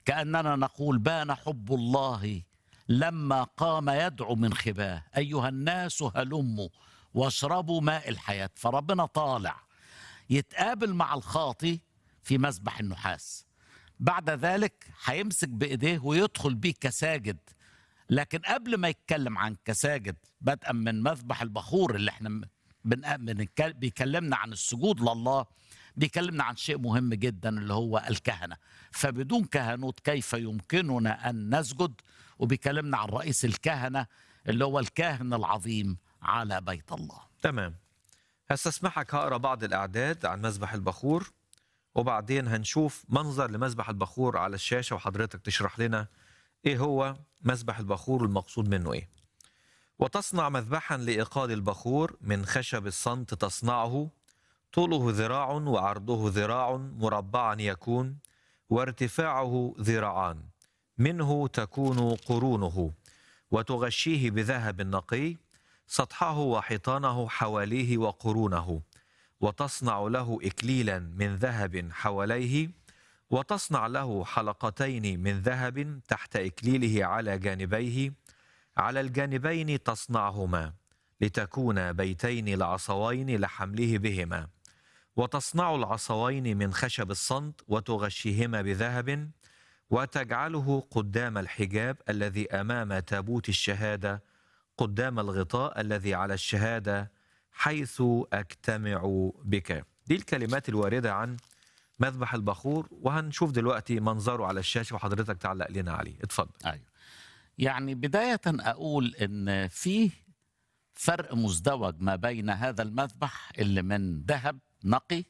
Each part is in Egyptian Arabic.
كأننا نقول بان حب الله لما قام يدعو من خباه أيها الناس هلموا واشربوا ماء الحياة فربنا طالع يتقابل مع الخاطي في مسبح النحاس بعد ذلك هيمسك بإيديه ويدخل بيه كساجد لكن قبل ما يتكلم عن كساجد بدءا من مذبح البخور اللي احنا بن- بنتكل- بيكلمنا عن السجود لله بيكلمنا عن شيء مهم جدا اللي هو الكهنة فبدون كهنوت كيف يمكننا أن نسجد وبيكلمنا عن رئيس الكهنة اللي هو الكاهن العظيم على بيت الله تمام هستسمحك هقرا بعض الاعداد عن مذبح البخور وبعدين هنشوف منظر لمذبح البخور على الشاشه وحضرتك تشرح لنا ايه هو مذبح البخور والمقصود منه ايه وتصنع مذبحا لايقاد البخور من خشب الصمت تصنعه طوله ذراع وعرضه ذراع مربعا يكون وارتفاعه ذراعان منه تكون قرونه وتغشيه بذهب نقي سطحه وحيطانه حواليه وقرونه وتصنع له اكليلا من ذهب حواليه وتصنع له حلقتين من ذهب تحت اكليله على جانبيه على الجانبين تصنعهما لتكون بيتين العصوين لحمله بهما وتصنع العصوين من خشب الصمت وتغشيهما بذهب وتجعله قدام الحجاب الذي امام تابوت الشهاده قدام الغطاء الذي على الشهاده حيث اجتمع بك دي الكلمات الوارده عن مذبح البخور وهنشوف دلوقتي منظره على الشاشه وحضرتك تعلق لنا عليه اتفضل أيوة. يعني بداية أقول إن في فرق مزدوج ما بين هذا المذبح اللي من ذهب نقي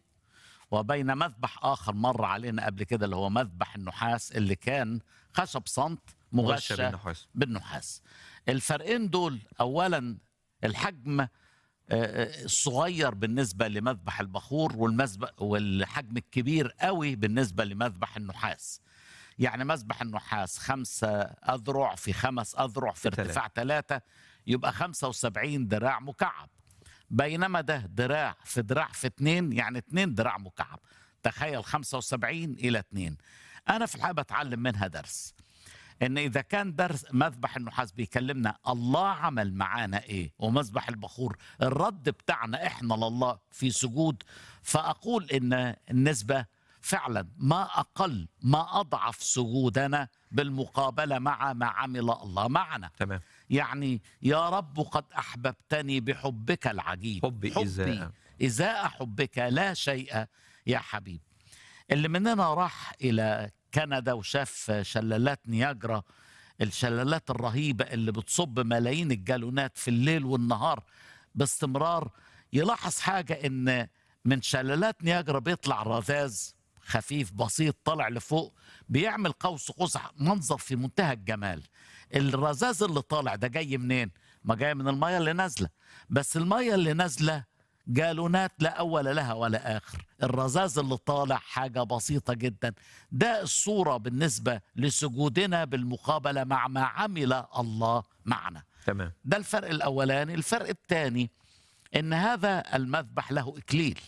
وبين مذبح آخر مر علينا قبل كده اللي هو مذبح النحاس اللي كان خشب صمت مغشى مغشى بالنحاس بالنحاس الفرقين دول أولا الحجم آه، آه، الصغير بالنسبة لمذبح البخور والمذبح والحجم الكبير قوي بالنسبة لمذبح النحاس يعني مذبح النحاس خمسة أذرع في خمس أذرع في تلاتة. ارتفاع ثلاثة يبقى خمسة وسبعين ذراع مكعب بينما ده ذراع في ذراع في اتنين يعني اتنين ذراع مكعب تخيل خمسة وسبعين إلى اتنين أنا في الحقيقة بتعلم منها درس ان اذا كان درس مذبح النحاس بيكلمنا الله عمل معانا ايه ومذبح البخور الرد بتاعنا احنا لله في سجود فاقول ان النسبه فعلا ما اقل ما اضعف سجودنا بالمقابله مع ما عمل الله معنا تمام يعني يا رب قد احببتني بحبك العجيب حب إزاء. ازاء حبك لا شيء يا حبيب اللي مننا راح الى كندا وشاف شلالات نياجرا الشلالات الرهيبه اللي بتصب ملايين الجالونات في الليل والنهار باستمرار يلاحظ حاجه ان من شلالات نياجرا بيطلع رذاذ خفيف بسيط طالع لفوق بيعمل قوس قزح منظر في منتهى الجمال الرذاذ اللي طالع ده جاي منين ما جاي من الميه اللي نازله بس الميه اللي نازله جالونات لا اول لها ولا اخر الرذاذ اللي طالع حاجه بسيطه جدا ده الصوره بالنسبه لسجودنا بالمقابله مع ما عمل الله معنا تمام ده الفرق الاولاني الفرق الثاني ان هذا المذبح له اكليل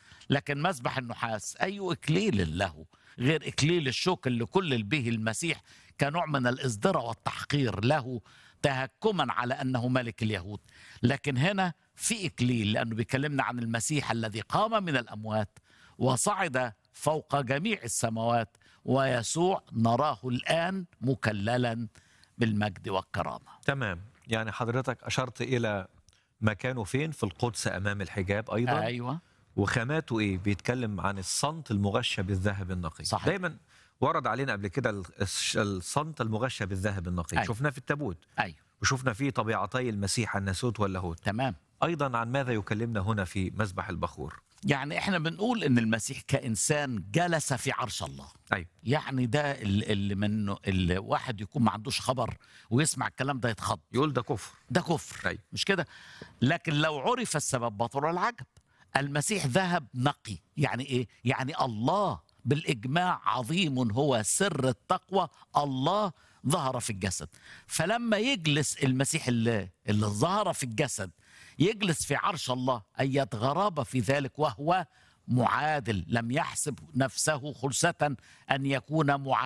لكن مذبح النحاس اي اكليل له غير اكليل الشوك اللي كل به المسيح كنوع من الازدراء والتحقير له تهكما على انه ملك اليهود لكن هنا في اكليل لانه بيكلمنا عن المسيح الذي قام من الاموات وصعد فوق جميع السماوات ويسوع نراه الان مكللا بالمجد والكرامه تمام يعني حضرتك اشرت الى مكانه فين في القدس امام الحجاب ايضا ايوه وخاماته ايه بيتكلم عن الصمت المغشى بالذهب النقي صحيح. دايما ورد علينا قبل كده ال- الش- الصمت المغشى بالذهب النقي أيوة. شفناه في التابوت ايوه وشفنا فيه طبيعتي المسيح الناسوت واللاهوت تمام ايضا عن ماذا يكلمنا هنا في مذبح البخور يعني احنا بنقول ان المسيح كانسان جلس في عرش الله ايوه يعني ده ال- اللي منه اللي واحد يكون ما عندوش خبر ويسمع الكلام ده يتخض يقول ده كفر ده كفر أيوة. مش كده لكن لو عرف السبب بطل العجب المسيح ذهب نقي يعني ايه يعني الله بالاجماع عظيم هو سر التقوى الله ظهر في الجسد فلما يجلس المسيح اللي, اللي ظهر في الجسد يجلس في عرش الله اية غرابة في ذلك وهو معادل لم يحسب نفسه خلسة أن يكون معادل